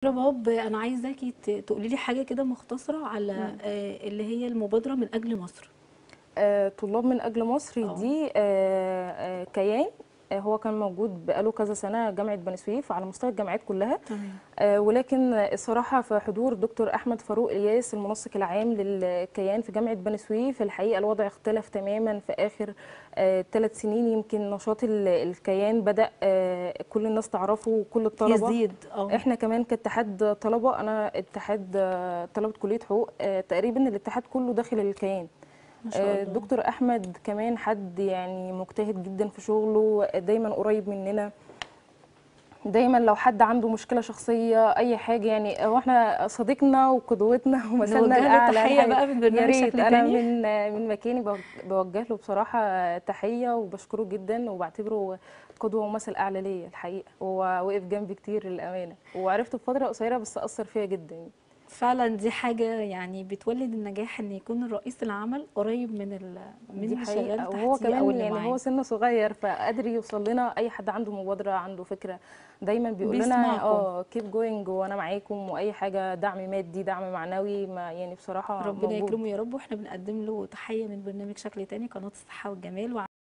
رباب انا عايزاكي ت- تقولي لي حاجه كده مختصره على آه، اللي هي المبادره من اجل مصر آه، طلاب من أجل مصر آه. دي آه، آه، كيان آه، هو كان موجود بقاله كذا سنة جامعة بني سويف على مستوى الجامعات كلها تمام آه، ولكن الصراحة في حضور دكتور أحمد فاروق إلياس المنسق العام للكيان في جامعة بني سويف الحقيقة الوضع اختلف تماما في آخر ثلاث سنين يمكن نشاط ال- الكيان بدأ آه، كل الناس تعرفه وكل الطلبة يزيد اه احنا كمان كاتحاد طلبه انا اتحاد آه، طلبه كليه حقوق آه، تقريبا الاتحاد كله داخل الكيان ما شاء آه، الله الدكتور احمد كمان حد يعني مجتهد جدا في شغله آه، دايما قريب مننا دايما لو حد عنده مشكله شخصيه اي حاجه يعني هو احنا صديقنا وقدوتنا ومثلنا نوجه له الاعلى تحية الحقيقة. بقى في البرنامج يا ريت شكل انا تاني. من من مكاني بوج- بوجه له بصراحه تحيه وبشكره جدا وبعتبره قدوه ومثل اعلى ليا الحقيقه هو وقف جنبي كتير للامانه وعرفته في فتره قصيره بس اثر فيا جدا فعلا دي حاجه يعني بتولد النجاح ان يكون الرئيس العمل قريب من ال... من دي اللي شغال حقيقة تحتيه وهو او كمان اللي يعني معاه هو سنه صغير فقادر يوصل لنا اي حد عنده مبادرة عنده فكرة دايما بيقول لنا بيسمعكم. اه كيب جوينج وانا معاكم واي حاجة دعم مادي دعم معنوي ما يعني بصراحة ربنا موجود. يكرمه يا رب واحنا بنقدم له تحيه من برنامج شكل تاني قناه الصحه والجمال